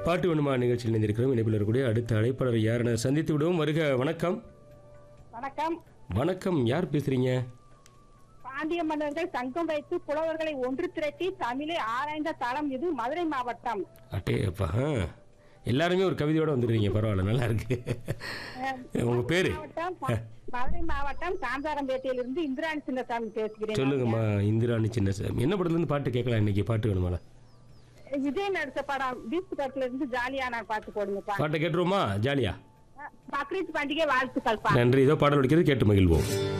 பாட்டு வேணுமா நிகழ்ச்சியில் இணைந்திருக்கிறோம் இணைப்பில் இருக்கக்கூடிய அடுத்த அழைப்பாளர் யாரென சந்தித்து விடுவோம் வருக வணக்கம் வணக்கம் வணக்கம் யார் பேசுறீங்க பாண்டிய மன்னர்கள் சங்கம் வைத்து புலவர்களை ஒன்று திரட்டி தமிழை ஆராய்ந்த தளம் இது மதுரை மாவட்டம் அட்டே அப்பா ஆ. எல்லாருமே ஒரு கவிதையோட வந்துடுறீங்க பரவாயில்ல நல்லா இருக்கு உங்க பேரு மாவட்டம் ம- மதுரை மாவட்டம் சாந்தாரம்பேட்டையிலிருந்து இந்திராணி சின்னசாமி பேசுகிறேன் சொல்லுங்கம்மா இந்திராணி சின்னசாமி என்ன படத்துல இருந்து பாட்டு கேட்கலாம் இன்னைக்கு பாட்டு வேணுமால விஜய் நடிச்ச படம் பீச் படத்துல இருந்து ஜாலியா நான் பாத்து போடுங்கப்பா பாட்டை கேட்டுருவோமா ஜாலியா பக்ரீத் பண்டிகை வாழ்த்துக்கள் பா நன்றி இதோ பாடல் ஒழிக்கிறது கேட்டு மகிழ்வோம்